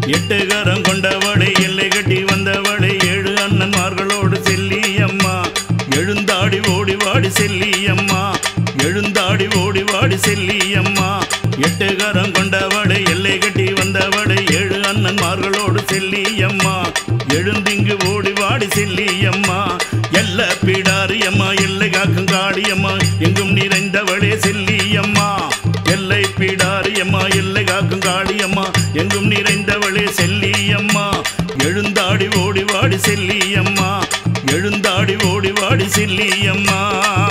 எட்டுகரம் கொண்டவளே எல்லை கட்டி வந்தவளே ஏழு அண்ணன்மார்களோடு செல்லியம்மா எழுந்தாடி ஓடி வாடி செல்லியம்மா எழுந்தாடி ஓடி வாடி செல்லியம்மா எட்டுகரம் கொண்டவளே எல்லை கட்டி வந்தவளே ஏழு அண்ணன்மார்களோடு செல்லியம்மா எழுந்திங்கு ஓடி வாடி செல்லியம்மா எல்ல பீடாரியம்மா எல்லை காக்கும் காளியம்மா எங்கும் நிறைந்தவளே செல்லியம்மா எல்லை பீடாரியம்மா எல்லை காக்கும் காளியம்மா எங்கும் நிறைந்தவளே செல்லியம்மா எழுந்தாடி ஓடி வாடி செல்லியம்மா எழுந்தாடி ஓடி வாடி செல்லியம்மா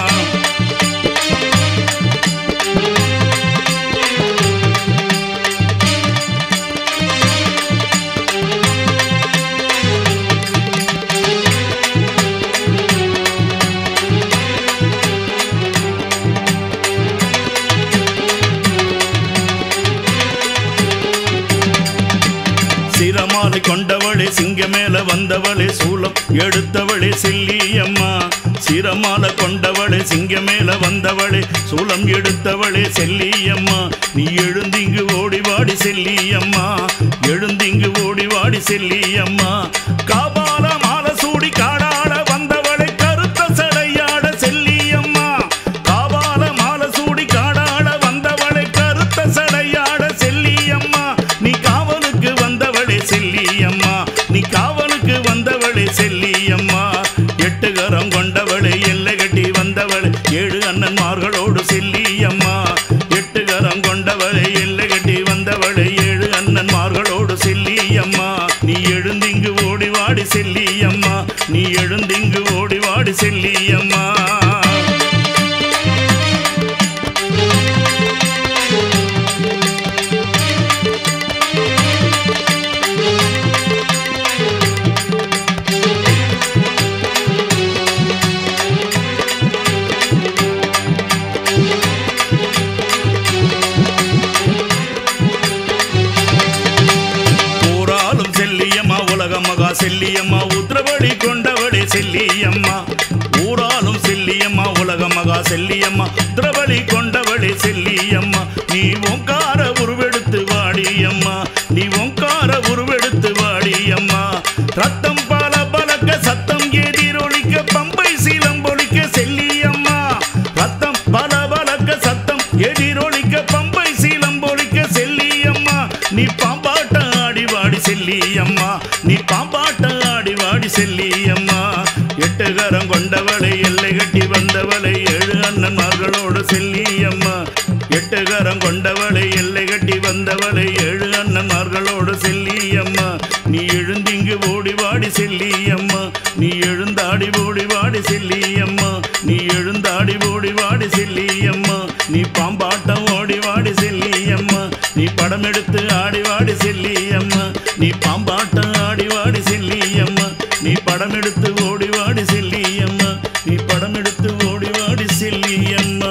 சிரமாலை கொண்டவளே சிங்க மேல வந்தவளே சூலம் எடுத்தவளே செல்லியம்மா சிரமாலை கொண்டவளே சிங்க மேல வந்தவளே சூலம் எடுத்தவளே செல்லியம்மா நீ எழுந்திங்கு ஓடி வாடி செல்லியம்மா எழுந்திங்கு ஓடி வாடி செல்லியம்மா காபால மாலை சூடி காடாட வந்தவளே கருத்த சடையாட செல்லியம்மா காபால மாலை சூடி காடாட வந்தவளே கருத்த சடையாட செல்லியம்மா நீ காவலுக்கு வந்தவளே செல்லியம்மா நீ காவலுக்கு வந்தவளே செல்லியம்மா எட்டுகரம் கொண்டவளே எல்லை கட்டி வந்தவளே ஏழு அண்ணன்மார்களோடு செல்லியம்மா எட்டுகரம் கொண்டவளே எல்லை கட்டி வந்தவளே ஏழு அண்ணன்மார்களோடு செல்லியம்மா நீ எழுந்திங்கு ஓடி வாடி செல்லியம்மா நீ எழுந்திங்கு ஓடி வாடி செல்லியம்மா ஊராலும் செல்லியம்மா உலக மகா செல்லியம்மா உத்திரபடி கொண்டவளே செல்லியம்மா ஊராலும் செல்லியம்மா உலக மகா செல்லியம்மா உத்திரபடி கொண்டவளே செல்லியம்மா நீ ஓங்கார உருவெடுத்து வாடியம்மா நீ ஓங்கார உருவெடுத்து வாடியம்மா ரத்தம் பல பலக்க சத்தம் எதிரொலிக்க பம்பை சீலம் பொலிக்க செல்லியம்மா ரத்தம் பல பலக்க சத்தம் எதிரொலிக்க பம்பை சீலம் பொலிக்க செல்லியம்மா நீ பாம்பாட்ட ஆடி வாடி செல்லியம்மா நீ பாம்பாட்ட ஆடி வாடி செல்லியம்மா எட்டுகரம் கொண்டவளை எல்லை கட்டி வந்தவளை ஏழு அண்ணன்மார்களோடு செல்லியம்மா எட்டுகரம் கொண்டவளை எல்லை கட்டி வந்தவளை ஏழு அண்ணன்மார்களோடு செல்லியம்மா நீ எழுந்திங்கு ஓடி வாடி செல்லியம்மா நீ எழுந்தாடி ஓடி வாடி செல்லியம்மா நீ எழுந்தாடி ஓடி வாடி செல்லியம்மா நீ பாம்பாட்டம் ஓடி வாடி செல்லியம்மா நீ படம் எடுத்து ஆடி வாடி செல்லியம்மா நீ பாம்பாட்டம் ஆடி வாடி செல்லியம்மா நீ படம் எடுத்து ஓடி வாடி செல்லியம்மா நீ படம் எடுத்து ஓடி வாடி செல்லியம்மா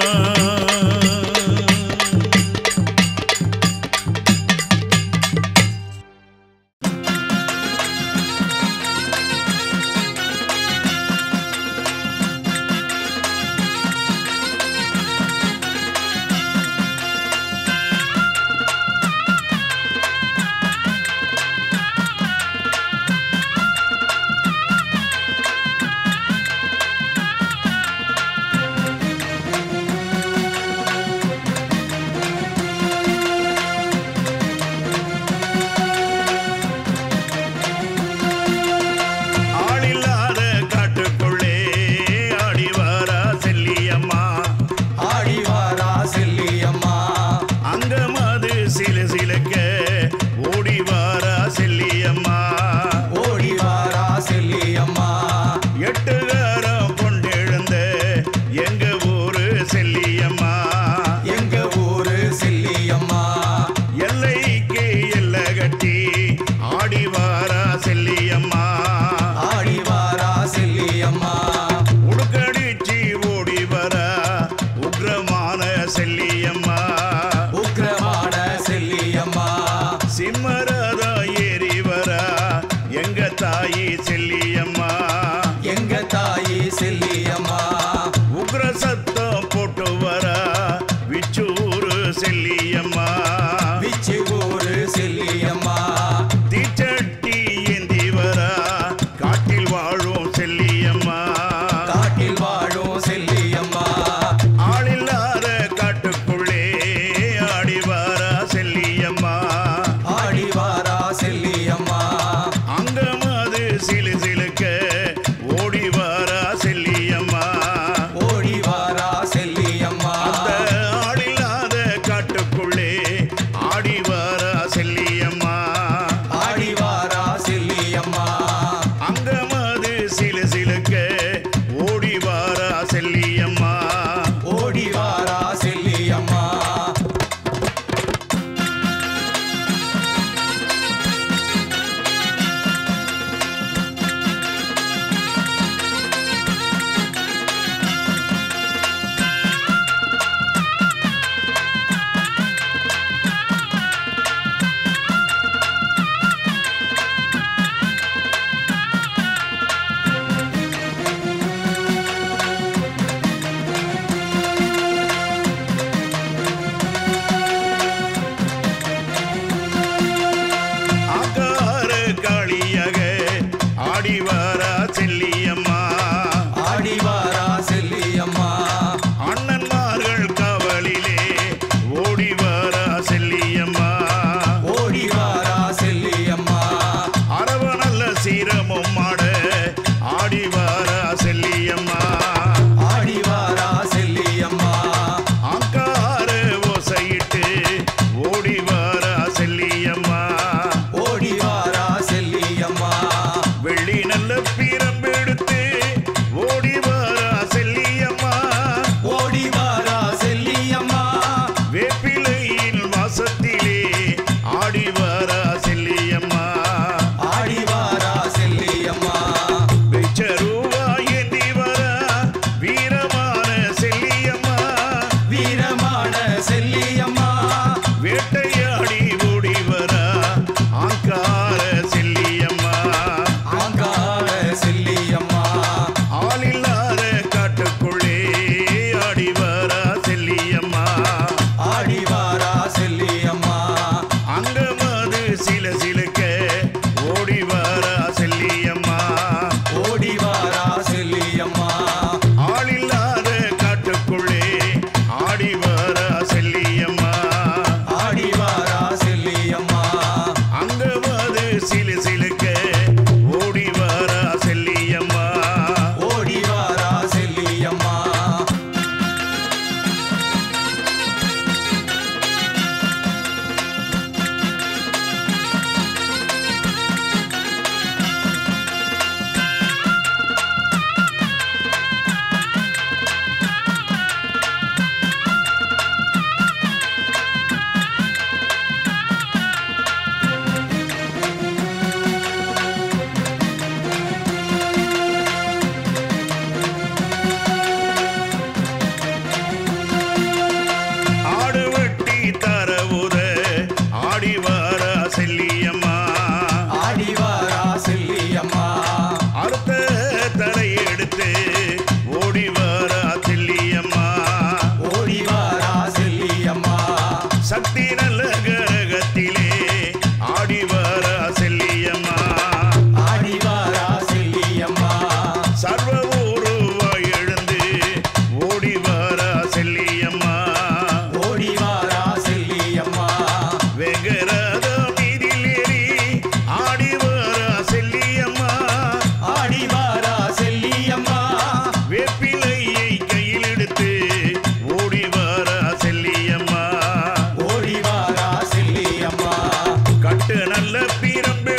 நல்ல பிறப்பே